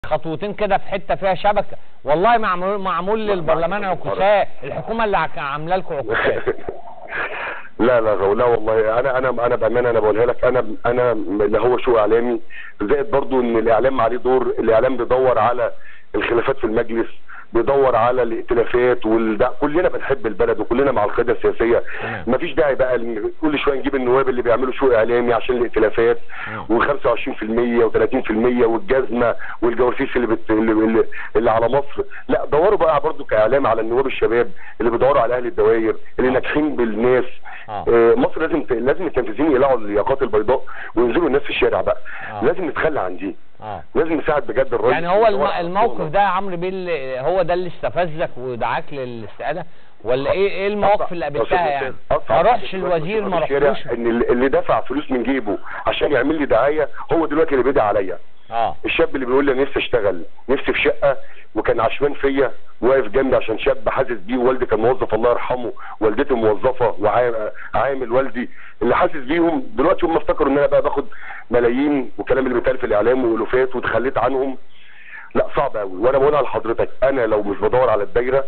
خطوتين كده في حته فيها شبكه والله معمول معمول للبرلمان عكوسات الحكومه اللي عك- عامله لكم عكوسات لا لا لا والله انا انا انا بامانه انا بقولها لك انا انا لا هو شو اعلامي زائد برضو ان الاعلام عليه دور الاعلام بيدور على الخلافات في المجلس بيدور على الائتلافات والده كلنا بنحب البلد وكلنا مع القياده السياسيه تمام. مفيش داعي بقى إن كل شويه نجيب النواب اللي بيعملوا شو اعلامي عشان الائتلافات و25% و30% والجزمه والجواسيس اللي, بت... اللي, اللي, اللي على مصر لا دوروا بقى برضو كاعلام على النواب الشباب اللي بيدوروا على اهل الدوائر اللي ناجحين بالناس آه. آه، مصر لازم ت- لازم التنفيذيين يقلعوا الياقات البيضاء وينزلوا الناس في الشارع بقى آه. لازم نتخلى عن دي اه لازم نساعد بجد الراجل يعني هو الم... يدور على الموقف الشغل. ده يا عمرو بيه اللي- هو ده اللي استفزك ودعاك للاستقاله ولا ايه ايه المواقف اللي أصعب- قابلتها أصعب- يعني أصعب ما روحش حاجة الوزير ما في الشارع رحتوش ان اللي اللي دفع فلوس من جيبه عشان يعمل لي دعايه هو دلوقتي اللي بيدعي عليا اه الشاب اللي بيقول لي أنا نفسي اشتغل نفسي في شقه وكان عشمان فيا واقف جنبي عشان شاب حاسس بيه والدي كان موظف الله يرحمه والدتي موظفه وعامل والدي اللي حاسس بيهم دلوقتي هم افتكروا ان انا بقى باخد ملايين والكلام اللي بيتقال في الاعلام والوفات وتخليت عنهم لا صعب قوي وانا بقولها لحضرتك انا لو مش بدور على الدايره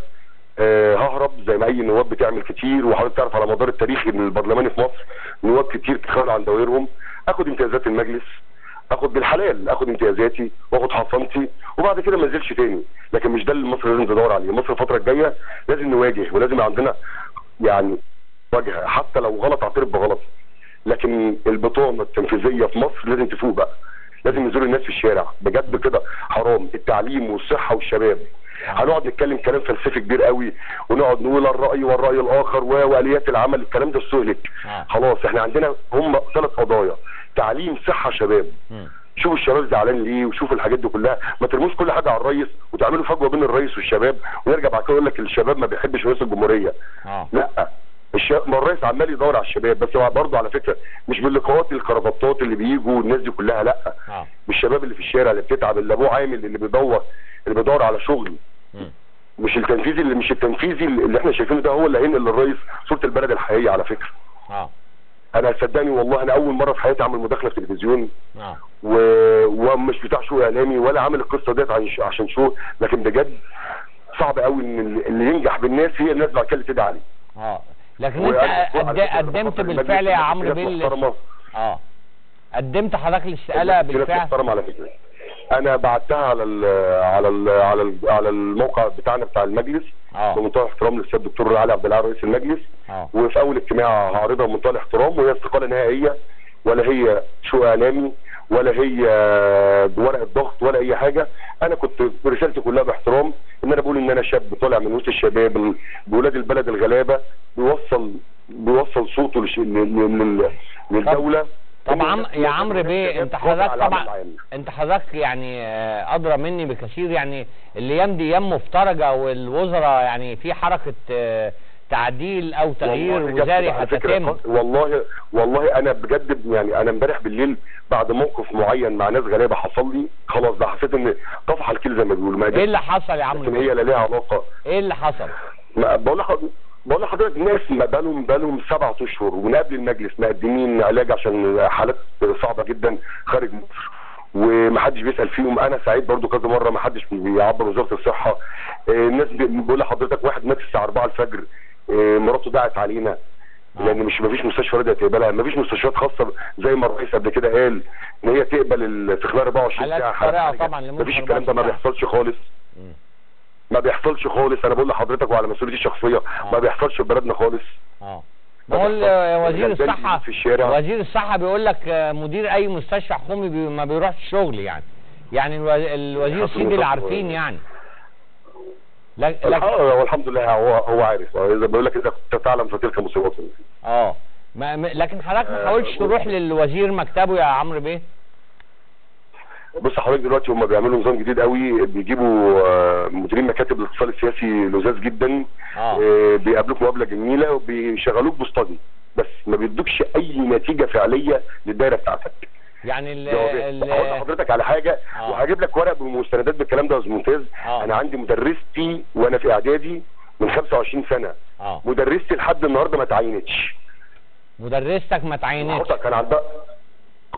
آه ههرب زي ما اي نواب بتعمل كتير وحضرتك تعرف على مدار التاريخ ان البرلماني في مصر نواب كتير تخلوا عن دوائرهم اخد امتيازات المجلس اخد بالحلال اخد امتيازاتي واخد حصانتي وبعد كده ما انزلش تاني لكن مش ده اللي مصر لازم تدور عليه مصر الفتره الجايه لازم نواجه ولازم يبقى عندنا يعني واجهه حتى لو غلط اعترف بغلط لكن البطانه التنفيذيه في مصر لازم تفوق بقى لازم ينزلوا الناس في الشارع بجد كده حرام التعليم والصحه والشباب هنقعد نتكلم كلام فلسفي كبير قوي ونقعد نقول الراي والراي الاخر و- واليات العمل الكلام ده استهلك آه. خلاص احنا عندنا هم ثلاث قضايا تعليم صحه شباب مم. شوفوا الشباب زعلان ليه وشوفوا الحاجات دي كلها ما ترموش كل حاجه على الرئيس وتعملوا فجوه بين الرئيس والشباب ونرجع بعد كده يقول لك الشباب ما بيحبش رئيس الجمهوريه اه لا الشباب ما الرئيس عمال يدور على الشباب بس هو برضه على فكره مش باللقاءات الكرافتات اللي بيجوا والناس دي كلها لا اه بالشباب اللي في الشارع اللي بتتعب اللي ابوه عامل اللي بيدور اللي بيدور على شغل مم. مش التنفيذي اللي مش التنفيذي اللي احنا شايفينه ده هو اللي هينقل للرئيس صوره البلد الحقيقيه على فكره اه انا صدقني والله انا اول مره في حياتي اعمل مداخله في التلفزيون اه و... ومش بتاع شو اعلامي ولا عامل القصه ديت عن- عشان شو لكن بجد صعب قوي ان اللي- اللي ينجح بالناس هي الناس بعد كده اللي تدعي عليه اه لكن انت وأنا- قد- على فكرة قدمت بفكر بالفعل المجلس يا في عمرو ناس بيه ال- محترمة. اه قدمت حضرتك الاستقاله في ناس بالفعل محترمة على فكره انا بعتها على ال على ال على ال على الموقع بتاعنا بتاع المجلس اه بمنتهى الاحترام للسيد الدكتور علي عبد العال رئيس المجلس اه وفي اول اجتماع هعرضها بمنتهى الاحترام وهي استقاله نهائيه ولا هي شو اعلامي ولا هي ورقه ضغط ولا اي حاجه انا كنت رسالتي كلها باحترام ان انا بقول ان انا شاب طالع من وسط الشباب ال- بولاد البلد الغلابه بيوصل بيوصل صوته لش- لل- لل- للدوله طبعا يا عمرو بيه انت حضرتك رافع العمل طبعا العام. انت حضرتك يعني آه، ادرى مني بكثير يعني الايام دي ايام مفترجه والوزراء يعني في حركه آه، تعديل او تغيير والله جت وزاري على فكرة هتتم والله والله انا بجد يعني انا امبارح بالليل بعد موقف معين مع ناس غلابه حصل لي خلاص ده حسيت ان طفح الكيل زي ما بيقولوا ما ايه دي اللي حصل يا عمرو لكن هي بيه لا ليها علاقه ايه اللي حصل ما بقول لحضرتك بقول لحضرتك ناس ما بقالهم بقالهم سبعة اشهر ومن قبل المجلس مقدمين علاج عشان حالات صعبه جدا خارج مصر ومحدش بيسال فيهم انا سعيد برضو كذا مره محدش بيعبر وزاره الصحه آه، الناس بي- بقول لحضرتك واحد مات الساعه 4 الفجر آه، مراته دعت علينا لان مش مفيش مستشفى راضيه تقبلها مفيش مستشفيات خاصه زي ما الرئيس قبل كده قال ان هي تقبل ال- في خلال 24 حالات ساعه طارئة حالات طبعاً حرجة. لمدة مفيش الكلام ده ما 24 بيحصلش خالص مم. ما بيحصلش خالص انا بقول لحضرتك وعلى مسؤوليتي الشخصيه ما بيحصلش في بلدنا خالص اه ما بقول بيحصلش. آه، وزير الغلبان الصحه في الشارع. وزير الصحه بيقول لك آه، مدير اي مستشفى حكومي بي ما بيروحش الشغل يعني يعني الو- الوزير حسب سيدي اللي المستشفى. عارفين يعني لك- لك- الحق- هو الحمد لله هو هو عارف اذا بيقول لك اذا كنت تعلم فتلك مصيبات اه ما ما- لكن حضرتك ما آه، حاولتش تروح للوزير مكتبه يا عمرو بيه بص حضرتك دلوقتي هم بيعملوا نظام جديد قوي بيجيبوا آه، مديرين مكاتب الاتصال السياسي لزاز جدا اه آه، بيقابلوك مقابله جميله وبيشغلوك بوسطجي بس ما بيدوكش اي نتيجه فعليه للدايره بتاعتك يعني ال جوابات ال هقول لحضرتك على حاجه آه. وهجيب لك ورق بمستندات بالكلام ده يا استاذ ممتاز آه. انا عندي مدرستي وانا في اعدادي من 25 سنه اه مدرستي لحد النهارده ما تعينتش مدرستك ما تعينتش حضرتك كان عندها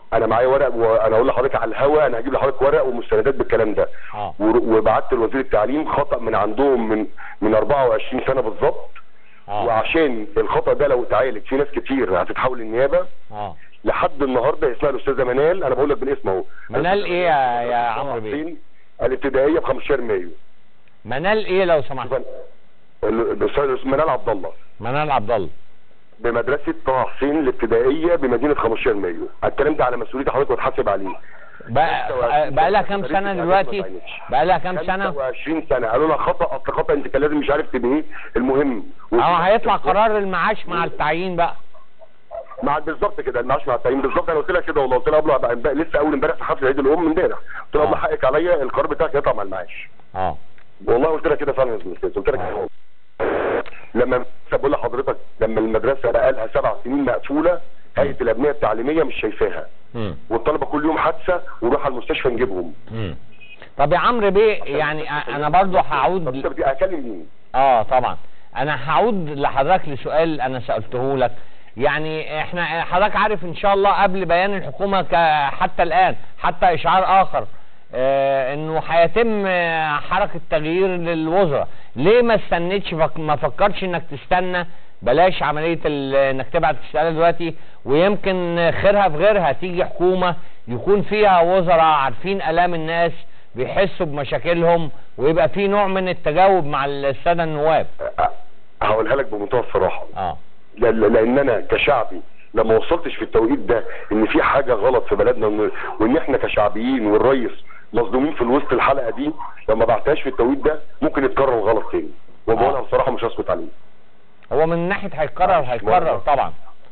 انا معايا ورق وانا اقول لحضرتك على الهوا انا هجيب لحضرتك ورق ومستندات بالكلام ده اه ور- وبعت لوزير التعليم خطا من عندهم من من 24 سنه بالظبط اه وعشان الخطا ده لو اتعالج في ناس كتير هتتحول النيابه اه لحد النهارده اسمها الاستاذه منال انا بقول لك بالاسم اهو منال ايه يا يا عمرو بيه حسين الابتدائيه ب 15 مايو منال ايه لو سمحت شوف أنا- ال- الاستاذ منال عبد الله منال عبد الله بمدرسه طه حسين الابتدائيه بمدينه 15 مايو الكلام ده على مسؤوليه حضرتك وتحاسب عليه بقى بقى لها كام سنه دلوقتي بقى لها كام سنه 25 سنه قالوا لها خطا اصل خطا انت كان لازم مش عارف تبقى ايه المهم اه هيطلع قرار المعاش مع التعيين بقى مع بالظبط كده المعاش مع التعيين بالظبط انا قلت لها كده والله قلت لها قبل بقى- بقى- لسه اول امبارح في حفله عيد الام امبارح قلت لها آه. والله حقك عليا القرار بتاعك يطلع مع المعاش اه والله قلت لها كده فعلا يا استاذ قلت لها كده لما لسه بقول لحضرتك لما المدرسه بقى لها سبع سنين مقفوله هيئه الابنيه التعليميه مش شايفاها امم والطلبه كل يوم حادثه ونروح على المستشفى نجيبهم امم طب يا عمرو بيه يعني أ- انا برضو طب هعود انت بدي اكلم مين؟ اه طبعا انا هعود لحضرتك لسؤال انا سالته لك يعني احنا حضرتك عارف ان شاء الله قبل بيان الحكومه ك- حتى الان حتى اشعار اخر آه انه هيتم آه، حركه تغيير للوزراء ليه ما استنيتش فك ما فكرتش انك تستنى بلاش عمليه ال- انك تبعت تسالها دلوقتي ويمكن خيرها في غيرها تيجي حكومه يكون فيها وزراء عارفين الام الناس بيحسوا بمشاكلهم ويبقى في نوع من التجاوب مع الساده النواب أ- هقولها لك بمنتهى الصراحه اه لا- لا- لان انا كشعبي لما وصلتش في التوقيت ده ان في حاجه غلط في بلدنا وإن- وان احنا كشعبيين والريس مصدومين في الوسط الحلقه دي لما بعتهاش في التوقيت ده ممكن يتكرر الغلط تاني وبقولها آه. بصراحه مش هسكت عليه هو من ناحيه هيتكرر هيتكرر طبعا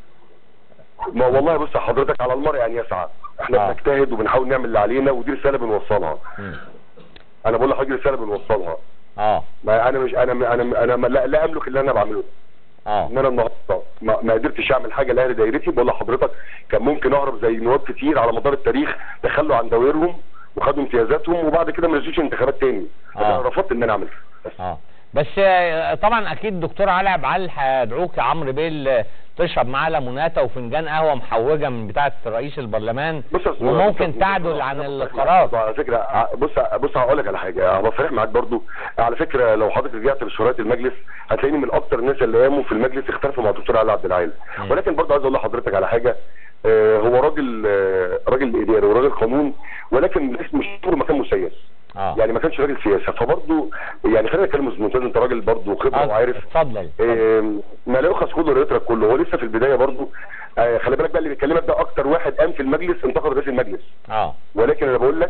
ما والله بص حضرتك على المرء ان يسعى احنا آه. بنجتهد وبنحاول نعمل اللي علينا ودي رساله بنوصلها مم. انا بقول لحضرتك رساله بنوصلها اه ما انا مش انا انا انا ما- لا, لا املك اللي انا بعمله ده اه ان انا النهارده ما, ما قدرتش اعمل حاجه لاهل دايرتي بقول لحضرتك كان ممكن اهرب زي نواب كتير على مدار التاريخ تخلوا عن دوائرهم وخدوا امتيازاتهم وبعد كده ما نزلوش انتخابات تاني آه. انا رفضت ان انا اعمل كده. بس اه بس آه، طبعا اكيد دكتور علي عبد العال هيدعوك يا عمرو بيه تشرب معاه ليموناته وفنجان قهوه محوجه من بتاعه رئيس البرلمان بص يا أستاذ- وممكن بص- تعدل بص- عن بص- القرار على فكره ع- بص بص هقول لك على حاجه هبقى صريح معاك برضو على فكره لو حضرتك رجعت لشرايط المجلس هتلاقيني من اكتر الناس اللي قاموا في المجلس اختلفوا مع الدكتور علي عبد العال مم. ولكن برضو عايز اقول لحضرتك على حاجه آه، هو راجل آه، راجل اداري وراجل قانون ولكن اسمه مش عمره ما كان مسيس اه يعني ما كانش راجل سياسه فبرضه يعني خلينا نتكلم ممتاز انت راجل برضه خبره آه، وعارف اتفضل آم، ما لا يؤخذ كله ولا يترك كله هو لسه في البدايه برضه آه، خلي بالك بقى اللي بيكلمك ده اكتر واحد قام في المجلس انتقد رئيس المجلس اه ولكن انا بقول لك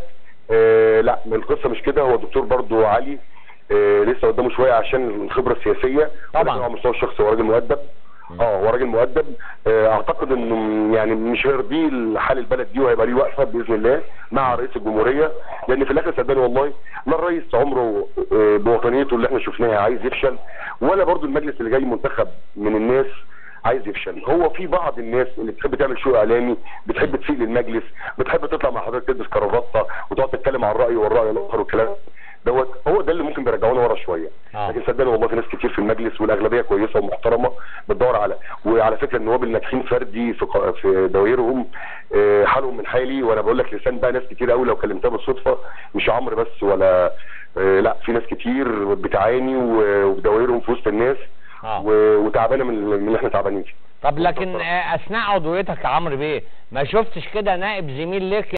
آه لا القصه مش كده هو الدكتور برضه علي آه لسه قدامه شويه عشان الخبره السياسيه طبعاً. ولكن على المستوى الشخصي هو راجل مؤدب اه هو راجل مؤدب آه اعتقد انه يعني مش هيرضيه حال البلد دي وهيبقى ليه وقفه باذن الله مع رئيس الجمهوريه لان في الاخر صدقني والله لا الرئيس عمره آه بوطنيته اللي احنا شفناها عايز يفشل ولا برضه المجلس اللي جاي منتخب من الناس عايز يفشل هو في بعض الناس اللي بتحب تعمل شو اعلامي بتحب تسيء للمجلس بتحب تطلع مع حضرتك تلبس كرافته وتقعد تتكلم عن الراي والراي الاخر والكلام دوت هو ده اللي ممكن بيرجعونا ورا شويه آه. لكن صدقني والله في ناس كتير في المجلس والاغلبيه كويسه ومحترمه بتدور على وعلى فكره النواب الناجحين فردي في ق- في دوائرهم آه، حالهم من حالي وانا بقول لك لسان بقى ناس كتير قوي لو كلمتها بالصدفه مش عمرو بس ولا آه، لا في ناس كتير بتعاني و- وبدوائرهم في وسط الناس اه و- وتعبانه من من اللي احنا تعبانين فيه طب لكن آه، اثناء عضويتك يا عمرو بيه ما شفتش كده نائب زميل ليك